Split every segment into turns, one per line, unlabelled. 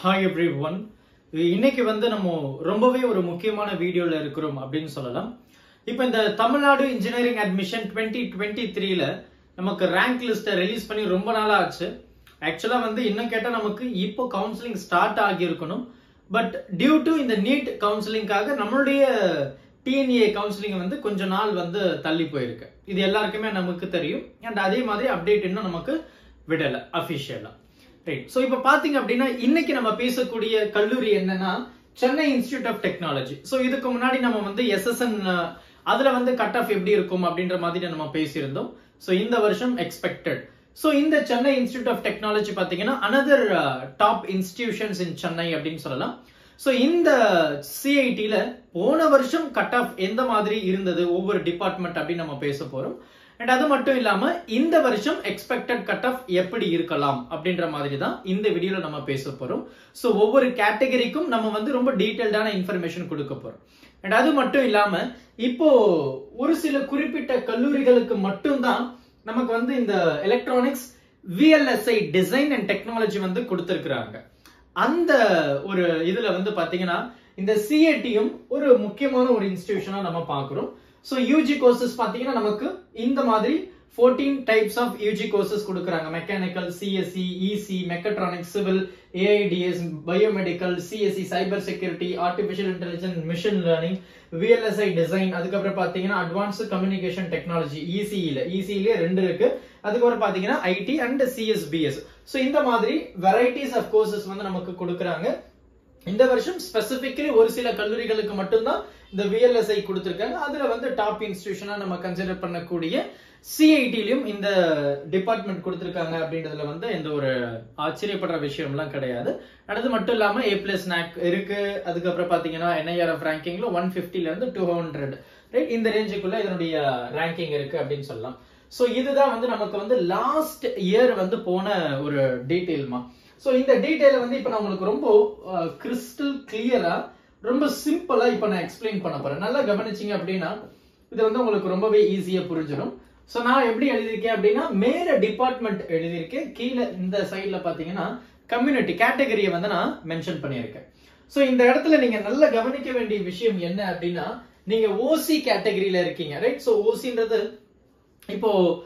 hi every one இன்னைக்கு வந்து நம்ம ரொம்பவே ஒரு முக்கியமான வீடியோல இருக்கிறோம் அப்படின்னு சொல்லலாம் இப்போ இந்த Tamil Nadu engineering admission twenty twenty த்ரீல நமக்கு ரேங்க் லிஸ்ட்டை ரிலீஸ் பண்ணி ரொம்ப நாளா ஆச்சு ஆக்சுவலா வந்து இன்னும் கேட்டா நமக்கு இப்போ கவுன்சிலிங் ஸ்டார்ட் ஆகியிருக்கணும் பட் டியூ டு இந்த நீட் கவுன்சிலிங்காக நம்மளுடைய டிஎன்ஏ கவுன்சிலிங் வந்து கொஞ்ச நாள் வந்து தள்ளி போயிருக்கு இது எல்லாருக்குமே நமக்கு தெரியும் அண்ட் அதே மாதிரி அப்டேட் இன்னும் நமக்கு விடல அபிஷியலா ரைட் ஸோ இப்போ பாத்தீங்க அப்படின்னா இன்னைக்கு நம்ம பேசக்கூடிய கல்லூரி என்னன்னா Chennai Institute of Technology so இதுக்கு முன்னாடி நம்ம வந்து எஸ்எஸ்என் அதுல வந்து கட் ஆஃப் எப்படி இருக்கும் அப்படின்ற மாதிரி நம்ம பேசியிருந்தோம் ஸோ இந்த வருஷம் எக்ஸ்பெக்டட் ஸோ இந்த சென்னை இன்ஸ்டிடியூட் ஆஃப் டெக்னாலஜி பார்த்தீங்கன்னா another top institutions in Chennai அப்படின்னு சொல்லலாம் ஸோ இந்த சிஐடியில போன வருஷம் கட் ஆஃப் எந்த மாதிரி இருந்தது ஒவ்வொரு டிபார்ட்மெண்ட் அப்படின்னு நம்ம பேச போறோம் அண்ட் அது மட்டும் இல்லாம இந்த வருஷம் எக்ஸ்பெக்டட் கட் ஆஃப் எப்படி இருக்கலாம் அப்படின்ற மாதிரி தான் இந்த வீடியோல நம்ம பேச போறோம் ஸோ ஒவ்வொரு கேட்டகரிக்கும் நம்ம வந்து ரொம்ப டீட்டெயில்டான இன்ஃபர்மேஷன் கொடுக்க போறோம் அண்ட் அது மட்டும் இல்லாம இப்போ ஒரு சில குறிப்பிட்ட கல்லூரிகளுக்கு மட்டும்தான் நமக்கு வந்து இந்த electronics VLSI design and technology வந்து கொடுத்திருக்கிறாங்க அந்த ஒரு இதுல வந்து பாத்தீங்கன்னா இந்த சிஏடியும் ஒரு முக்கியமான ஒரு இன்ஸ்டிடியூஷனா நம்ம பாக்குறோம் ஸோ யூஜி கோர்சஸ் பாத்தீங்கன்னா நமக்கு இந்த மாதிரி fourteen types of UG courses கொடுக்குறாங்க mechanical CSE EC mechatronics civil AIDS biomedical CSE cyber security artificial intelligence machine learning VLSI design அதுக்கப்புறம் பாத்தீங்கன்னா அட்வான்ஸ்டு கம்யூனிகேஷன் டெக்னாலஜி இசிஇல இசிஇல ரெண்டு இருக்கு அதுக்கப்புறம் பாத்தீங்கன்னா ஐடி அண்ட் சிஎஸ்பிஎஸ் ஸோ இந்த மாதிரி வெரைட்டிஸ் ஆஃப் கோர்சஸ் வந்து நமக்கு கொடுக்குறாங்க இந்த வருஷம் ஸ்பெசிபிக்கலி ஒரு சில கல்லூரிகளுக்கு மட்டும்தான் இந்த விஎல்எஸ்ஐ கொடுத்துருக்காங்க அதுல வந்து டாப் இன்ஸ்டிடியூஷனா நம்ம கன்சிடர் பண்ணக்கூடிய சிஐடிலையும் இந்த டிபார்ட்மெண்ட் கொடுத்துருக்காங்க அப்படின்றதுல வந்து எந்த ஒரு ஆச்சரியப்படுற விஷயம்லாம் கிடையாது அது மட்டும் இல்லாம ஏ பிளஸ் நாக் இருக்கு அதுக்கப்புறம் பாத்தீங்கன்னா என்ஐஆர்எஃப் ரேங்கிங்ல ஒன் பிப்டில இருந்து டூ ஹண்ட்ரட் ரைட் இந்த ரேஞ்சுக்குள்ள இதனுடைய ரேங்கிங் இருக்கு அப்படின்னு சொல்லலாம் ஸோ இதுதான் வந்து நமக்கு வந்து லாஸ்ட் இயர் வந்து போன ஒரு டீட்டெயில்மா ஸோ இந்த டீட்டெயில வந்து இப்போ நான் உங்களுக்கு ரொம்ப கிறிஸ்டல் கிளியரா ரொம்ப சிம்பிளா இப்போ நான் எக்ஸ்பிளைன் பண்ண போறேன் நல்லா கவனிச்சிங்க அப்படின்னா இது வந்து உங்களுக்கு ரொம்பவே ஈஸியா புரிஞ்சிடும் ஸோ நான் எப்படி எழுதியிருக்கேன் அப்படின்னா மேல டிபார்ட்மெண்ட் எழுதியிருக்கேன் கீழே இந்த சைட்ல பாத்தீங்கன்னா கம்யூனிட்டி கேட்டகரியை வந்து நான் மென்ஷன் பண்ணியிருக்கேன் ஸோ இந்த இடத்துல நீங்க நல்லா கவனிக்க வேண்டிய விஷயம் என்ன அப்படின்னா நீங்க ஓசி கேட்டகரியில இருக்கீங்க ரைட் ஸோ ஓசின்றது இப்போ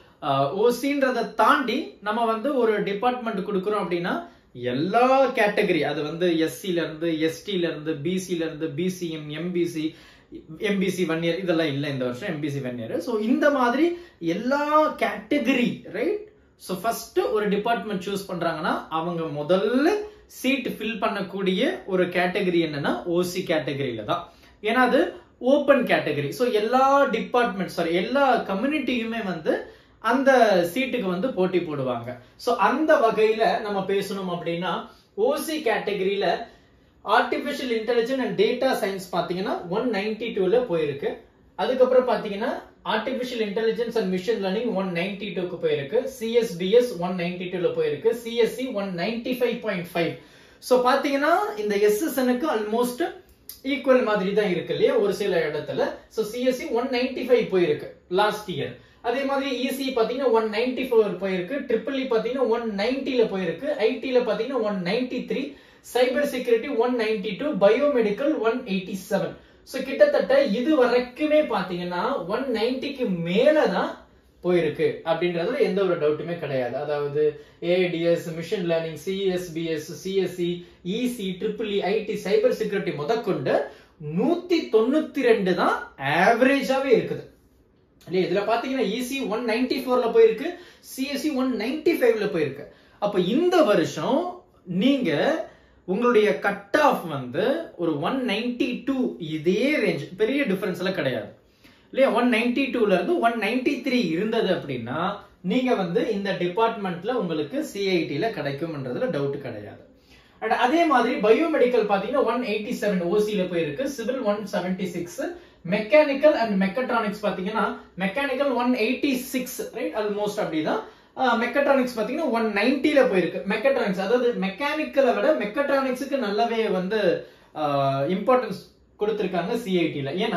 ஓசின்றதை தாண்டி நம்ம வந்து ஒரு டிபார்ட்மெண்ட் கொடுக்குறோம் அப்படின்னா எல்லா கேட்டகரி அது வந்து எஸ்சில இருந்து எஸ்டில இருந்து பிசில இருந்து PCM MBC MBC one year இதெல்லாம் இல்லை இந்த வருஷம் எம்பிசி ஒன் இயர் ஸோ இந்த மாதிரி எல்லா கேட்டகரி ரைட் ஸோ ஃபர்ஸ்ட் ஒரு டிபார்ட்மெண்ட் சூஸ் பண்றாங்கன்னா அவங்க முதல்ல சீட் ஃபில் பண்ணக்கூடிய ஒரு கேட்டகரி என்னன்னா ஓசி கேட்டகரியில தான் ஏன்னா அது ஓப்பன் கேட்டகரி ஸோ எல்லா டிபார்ட்மெண்ட் சாரி எல்லா கம்யூனிட்டியுமே வந்து அந்த சீட்டுக்கு வந்து போட்டி போடுவாங்க ஸோ அந்த வகையில நம்ம பேசணும் அப்படின்னா ஓசி கேட்டகரியில artificial intelligence and data science பாத்தீங்கன்னா ஒன் நைன்டி டூல போயிருக்கு அதுக்கப்புறம் பாத்தீங்கன்னா artificial intelligence and machine learning one ninety டூக்கு போயிருக்கு சிஎஸ்பிஎஸ் ஒன் நைன்டி டூல போயிருக்கு CSE one ninety five point five so பாத்தீங்கன்னா இந்த எஸ்எஸ்எனுக்கு ஆல்மோஸ்ட் ஈக்குவல் மாதிரி தான் இருக்கு இல்லையா ஒரு சில இடத்துல so CSE one ninety five போயிருக்கு லாஸ்ட் இயர் அதே மாதிரி இசி பாத்தீங்கன்னா ஒன் நைன்டி ஃபோர் போயிருக்கு ட்ரிபிள் இ பாத்தீங்கன்னா ஒன் நைன்டில போயிருக்கு ஐடில பாத்தீங்கன்னா one ninety three cyber security one ninety two biomedical one eighty seven so கிட்டத்தட்ட இது வரைக்குமே பாத்தீங்கன்னா ஒன் நைன்டிக்கு மேலதான் போயிருக்கு அப்படின்றதுல எந்த ஒரு டவுட்டுமே கிடையாது அதாவது ADS machine learning CSBS CSC EC triple E IT cyber security முதற்கொண்டு நூத்தி தொண்ணூத்தி ரெண்டு தான் ஆவரேஜாவே இருக்குது இல்லையா இதுல பாத்தீங்கன்னா இசி ஒன் நைன்டி ஃபோர்ல போயிருக்கு சிஎஸ்சி ஒன் நைன்டி ஃபைவ்ல போயிருக்கு அப்ப இந்த வருஷம் நீங்க உங்களுடைய கட் ஆஃப் வந்து ஒரு ஒன் நைன்டி டூ இதே ரேஞ்ச் பெரிய டிஃபரன்ஸ் எல்லாம் கிடையாது இல்லையா ஒன் நைன்டி டூல இருந்து ஒன் நைன்டி த்ரீ இருந்தது அப்படின்னா நீங்க வந்து இந்த டிபார்ட்மெண்ட்ல உங்களுக்கு சிஐடில கிடைக்கும்ன்றதுல டவுட் கிடையாது அண்ட் அதே மாதிரி பயோமெடிக்கல் பாத்தீங்கன்னா ஒன் எயிட்டி செவன் ஓசியில போயிருக்கு civil one seventy six mechanical and mechatronics பாத்தீங்கன்னா mechanical one eighty six right almost அப்படிதான் மெக்கட்ரானிக்ஸ் பாத்தீங்கன்னா ஒன் நைன்டில போயிருக்கு மெக்கட்ரானிக்ஸ் அதாவது மெக்கானிக்கலை விட மெக்கட்ரானிக்ஸுக்கு நல்லாவே வந்து இம்பார்ட்டன்ஸ் கொடுத்திருக்காங்க சிஐடில ஏன்னா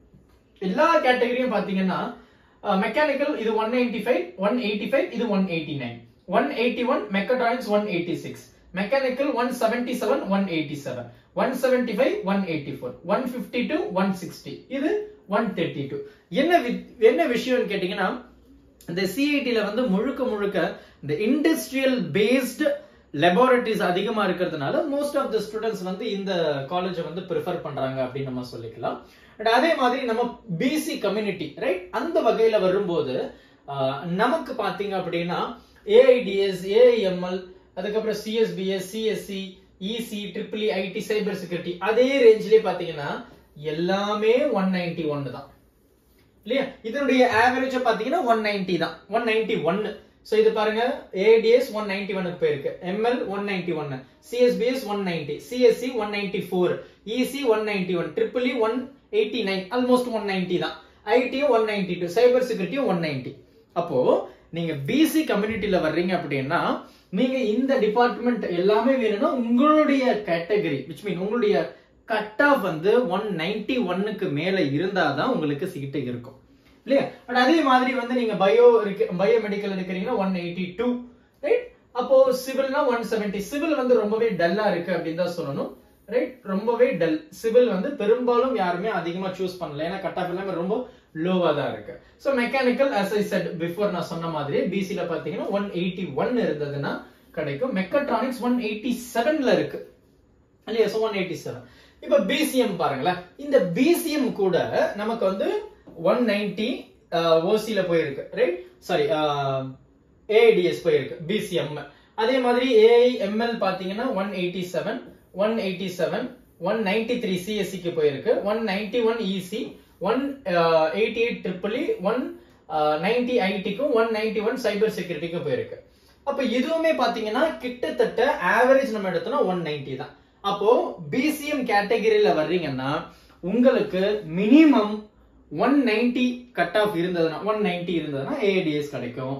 எல்லா கேட்டகரியும் பாத்தீங்கன்னா மெக்கானிக்கல் இது one ninety five one eighty five இது one eighty nine one eighty one mechatronics one eighty six mechanical one seventy seven one eighty seven one seventy five one eighty four one fifty two one sixty இது one thirty two என்ன வி- என்ன விஷயம்னு கேட்டீங்கன்னா இந்த சிஐடில வந்து முழுக்க முழுக்க இந்த இண்டஸ்ட்ரியல் பேஸ்டு லெபார்டரிஸ் அதிகமா இருக்கிறதுனால மோஸ்ட் ஆஃப் த ஸ்டூடெண்ட்ஸ் வந்து இந்த காலேஜை வந்து ப்ரிஃபர் பண்றாங்க அப்படின்னு நம்ம சொல்லிக்கலாம் And அதே மாதிரி நம்ம பிசி கம்யூனிட்டி ரைட் அந்த வகையில வரும்போது ஆஹ், நமக்கு பாத்தீங்க அப்படின்னா ஏஐடிஎஸ் ஏஐஎம்எல் அதுக்கப்புறம் CSBS CSC EC triple IT cyber security அதே ரேஞ்சிலே பாத்தீங்கன்னா எல்லாமே ஒன் நைன்டி ஒன்னு தான் இல்லையா இதனுடைய ஆவரேஜ் பாத்தீங்கன்னா ஒன் நைன்டி தான் ஒன் நைன்டி ஒன்னு சோ இது பாருங்க ஏடிஎஸ் ஒன் நைன்டி ஒனுக்கு போயிருக்கு எம்எல் ஒன் நைன்டி ஒன்னு CSBS one ninety CSC one ninety four EC one ninety one triple one eighty nine almost one ninety தான் ஐடியும் ஒன் நைன்டி டூ சைபர் செக்யூரிட்டியும் one ninety அப்போ நீங்க பிசி கம்யூனிட்டில வர்றீங்க அப்படின்னா நீங்க இந்த டிபார்ட்மெண்ட் எல்லாமே வேணும்னா உங்களுடைய கேட்டகரி விச் மீன் உங்களுடைய கட் ஆஃப் வந்து ஒன் நைன்டி ஒன்னுக்கு மேல இருந்தாதான் உங்களுக்கு சீட்டு இருக்கும் இல்லையா பட் அதே மாதிரி வந்து நீங்க பயோ இருக்கு பயோ மெடிக்கல் இருக்கிறீங்கன்னா ஒன் எயிட்டி டூ ரைட் அப்போ சிவில்னா ஒன் செவன்டி சிவில் வந்து ரொம்பவே டல்லா இருக்கு அப்படின்னு தான் சொல்லணும் ரைட் ரொம்பவே டல் சிவில் வந்து பெரும்பாலும் யாருமே அதிகமா சூஸ் பண்ணல ஏன்னா கட் ஆஃப் எல்லாமே ரொம்ப லோவா தான் இருக்கு so mechanical as I said before நான் சொன்ன மாதிரி பிசில பாத்தீங்கன்னா ஒன் எயிட்டி ஒன் இருந்ததுன்னா கிடைக்கும் மெக்கட்ரானிக்ஸ் ஒன் எயிட்டி செவன்ல இருக்கு இல்லையா சோ ஒன் எயிட்டி செவன் இப்ப பிசிஎம் பாருங்களேன் இந்த பிசிஎம் கூட நமக்கு வந்து ஒன் நைன்டி ஓசில போயிருக்கு ரைட் சாரி ஏஐடிஎஸ் போயிருக்கு பிசிஎம் அதே மாதிரி ஏஐஎம்எல் பாத்தீங்கன்னா one eighty seven one eighty seven one ninety three சிஎஸ்சிக்கு போயிருக்கு one ninety one EC one eighty eight triple one ninety ஐடிக்கும் ஒன் நைன்டி ஒன் சைபர் செக்யூரிட்டிக்கும் போயிருக்கு அப்ப இதுவுமே பாத்தீங்கன்னா கிட்டத்தட்ட ஆவரேஜ் நம்ம எடுத்தோம்னா ஒன் நைன்டி தான் அப்போ பிசிஎம் கேட்டகரியில வர்றீங்கன்னா உங்களுக்கு minimum one ninety cut off இருந்ததுன்னா ஒன் நைன்டி இருந்ததுன்னா ஏடிஎஸ் கிடைக்கும்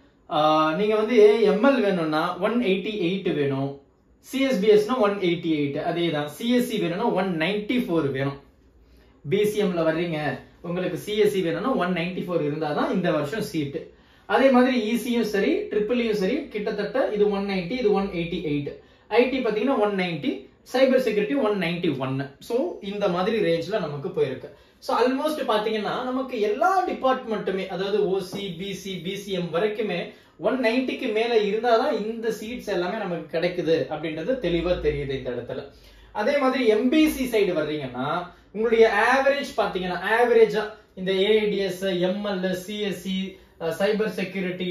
ஆஹ் நீங்க வந்து எம்எல் வேணும்னா ஒன் எயிட்டி எயிட் வேணும் சிஎஸ்பிஎஸ்னா ஒன் எயிட்டி எயிட் அதே தான் சிஎஸ்சி வேணும்னா ஒன் நைன்டி ஃபோர் வேணும் பிசிஎம்ல வர்றீங்க உங்களுக்கு சிஎஸ்சி வேணும்னா ஒன் நைன்டி ஃபோர் இருந்தாதான் இந்த வருஷம் சீட்டு அதே மாதிரி இசியும் சரி ட்ரிபிள்யும் சரி கிட்டத்தட்ட இது ஒன் நைன்டி இது ஒன் எயிட்டி எயிட் ஐடி பாத்தீங்கன்னா one ninety cyber security one ninety ஒன்னு ஸோ இந்த மாதிரி ரேஞ்ச்ல நமக்கு போயிருக்கு ஸோ ஆல்மோஸ்ட் பாத்தீங்கன்னா நமக்கு எல்லா டிபார்ட்மெண்ட்டுமே அதாவது ஓசி பிசி பிசிஎம் வரைக்குமே ஒன் நைன்டிக்கு மேல இருந்தாதான் இந்த சீட்ஸ் எல்லாமே நமக்கு கிடைக்குது அப்படின்றது தெளிவா தெரியுது இந்த இடத்துல அதே மாதிரி எம்பிசி சைடு வர்றீங்கன்னா உங்களுடைய ஆவரேஜ் பாத்தீங்கன்னா ஆவரேஜா இந்த AIDS ML CSC cyber security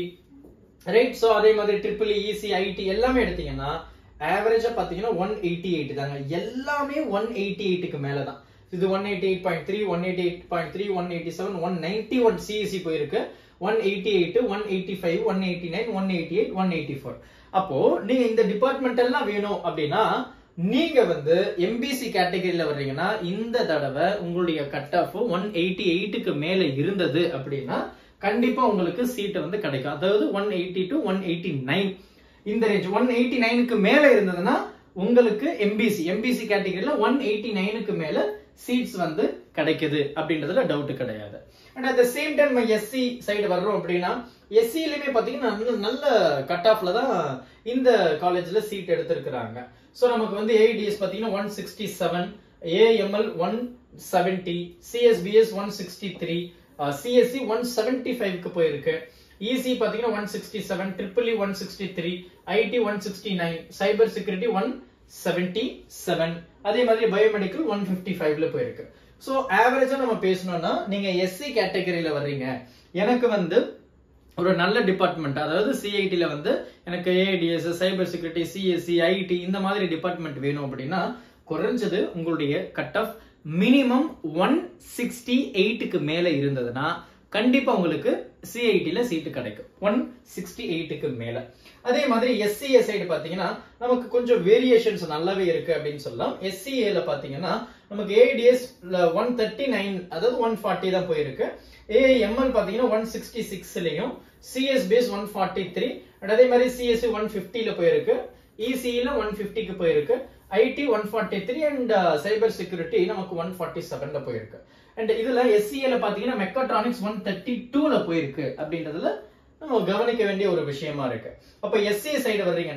right so அதே மாதிரி ட்ரிபிள் இசி ஐடி எல்லாமே எடுத்தீங்கன்னா ஆவரேஜா பாத்தீங்கன்னா ஒன் எயிட்டி எயிட் தாங்க எல்லாமே ஒன் எயிட்டி எயிட்டுக்கு மேல தான் இது one eighty eight point three one eighty eight point three one eighty seven one ninety one CSC போயிருக்கு one eighty eight one eighty five one eighty nine one eighty eight one eighty four அப்போ நீங்க இந்த department எல்லாம் வேணும் அப்படின்னா நீங்க வந்து MBC கேட்டகரியில வர்றீங்கன்னா இந்த தடவை உங்களுடைய கட் ஆஃப் ஒன் எயிட்டி எயிட்டுக்கு மேல இருந்தது அப்படின்னா கண்டிப்பா உங்களுக்கு சீட் வந்து கிடைக்கும் அதாவது one eighty two one eighty nine இந்த ரேஞ்ச் ஒன் எயிட்டி நைனுக்கு மேல இருந்ததுன்னா உங்களுக்கு எம்பிசி எம்பிசி கேட்டகரியில ஒன் எயிட்டி நைனுக்கு மேல சீட்ஸ் வந்து கிடைக்குது அப்படின்றதுல டவுட் கிடையாது and at the same time நம்ம எஸ்சி சைடு வர்றோம் அப்படின்னா எஸ்சிலுமே பாத்தீங்கன்னா நல்ல நல்ல கட் ஆஃப்ல தான் இந்த காலேஜ்ல சீட் எடுத்திருக்கிறாங்க ஸோ நமக்கு வந்து ஏடிஎஸ் பாத்தீங்கன்னா one sixty seven AML one seventy CSBS one sixty three CSC one seventy ஃபைவ்க்கு போயிருக்கு இசி பாத்தீங்கன்னா one sixty seven triple one sixty three IT one sixty nine cyber security one seventy seven அதே மாதிரி biomedical one fifty ஃபைவ்ல போயிருக்கு so ஆவரேஜா நம்ம பேசணும்னா நீங்க எஸ்சி கேட்டகரியில வர்றீங்க எனக்கு வந்து ஒரு நல்ல டிபார்ட்மெண்ட் அதாவது சிஐடில வந்து எனக்கு ADS cyber security CSC IT இந்த மாதிரி டிபார்ட்மெண்ட் வேணும் அப்படின்னா குறைஞ்சது உங்களுடைய cut off minimum one sixty எயிட்டுக்கு மேல இருந்ததுன்னா கண்டிப்பா உங்களுக்கு சிஐடில சீட்டு கிடைக்கும் ஒன் சிக்ஸ்டி எயிட்டுக்கு மேல அதே மாதிரி எஸ்சிஏ சைடு பாத்தீங்கன்னா நமக்கு கொஞ்சம் வேரியேஷன்ஸ் நல்லாவே இருக்கு அப்படின்னு சொல்லலாம் எஸ்சிஏல பாத்தீங்கன்னா நமக்கு ஏடிஎஸ் ஒன் தேர்ட்டி நைன் அதாவது ஒன் ஃபார்ட்டி தான் போயிருக்கு ஏஎம்எல் பாத்தீங்கன்னா ஒன் சிக்ஸ்டி சிக்ஸ்லயும் CS base one forty three அதே மாதிரி சிஎஸ்சி ஒன் பிப்டில போயிருக்கு இசிஇல ஒன் பிப்டிக்கு போயிருக்கு IT one forty three and cyber security நமக்கு ஒன் ஃபார்ட்டி செவன்ல போயிருக்கு அண்ட் இதுல எஸ்சிஏல பாத்தீங்கன்னா மெக்காட்ரானிக்ஸ் ஒன் தேர்ட்டி டூல போயிருக்கு அப்படின்றதுல நம்ம கவனிக்க வேண்டிய ஒரு விஷயமா இருக்கு அப்ப எஸ்சி சைடு வர்றீங்கன்னா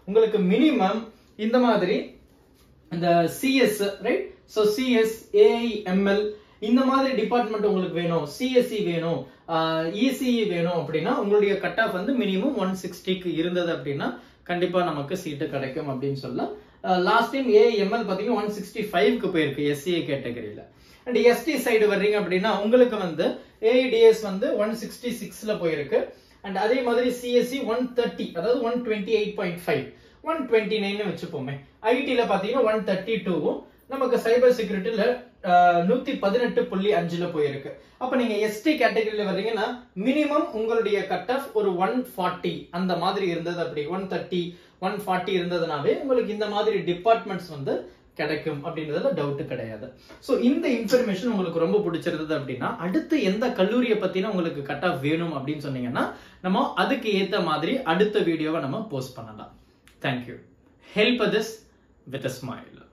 உங்களுக்கு மினிமம் இந்த மாதிரி இந்த CS right so CS AIML இந்த மாதிரி டிபார்ட்மெண்ட் உங்களுக்கு வேணும் சிஎஸ்சி வேணும் இசிஇ வேணும் அப்படின்னா உங்களுடைய கட் ஆஃப் வந்து மினிமம் ஒன் சிக்ஸ்டிக்கு இருந்தது அப்படின்னா கண்டிப்பா நமக்கு சீட்டு கிடைக்கும் அப்படின்னு சொல்லலாம் லாஸ்ட் டைம் ஏஎம்எல் பாத்தீங்கன்னா ஒன் சிக்ஸ்டி ஃபைவ்க்கு போயிருக்கு எஸ்சிஏ கேட்டகரியில அண்ட் எஸ்டி சைடு வர்றீங்க அப்படின்னா உங்களுக்கு வந்து ஏஐடிஎஸ் வந்து ஒன் சிக்ஸ்டி சிக்ஸ்ல போயிருக்கு அண்ட் அதே மாதிரி சிஎஸ்சி ஒன் தேர்ட்டி அதாவது one twenty eight point five one twenty nine வச்சுப்போமே ஐடில பாத்தீங்கன்னா ஒன் தேர்ட்டி டூவும் நமக்கு சைபர் செக்யூரிட்டியில நூத்தி பதினெட்டு புள்ளி அஞ்சுல போயிருக்கு அப்ப நீங்க எஸ்டி கேட்டகரியில வர்றீங்கன்னா மினிமம் உங்களுடைய கட் ஆஃப் ஒரு ஒன் ஃபார்ட்டி அந்த மாதிரி இருந்தது அப்படி ஒன் தேர்ட்டி ஒன் ஃபார்ட்டி இருந்ததுனாவே உங்களுக்கு இந்த மாதிரி டிபார்ட்மெண்ட்ஸ் வந்து கிடைக்கும் அப்படின்றதுல டவுட் கிடையாது ஸோ இந்த இன்ஃபர்மேஷன் உங்களுக்கு ரொம்ப பிடிச்சிருந்தது அப்படின்னா அடுத்து எந்த கல்லூரியை பத்தின உங்களுக்கு கட் ஆஃப் வேணும் அப்படின்னு சொன்னீங்கன்னா நம்ம அதுக்கு ஏத்த மாதிரி அடுத்த வீடியோவை நம்ம போஸ்ட் பண்ணலாம் thank you help this with a smile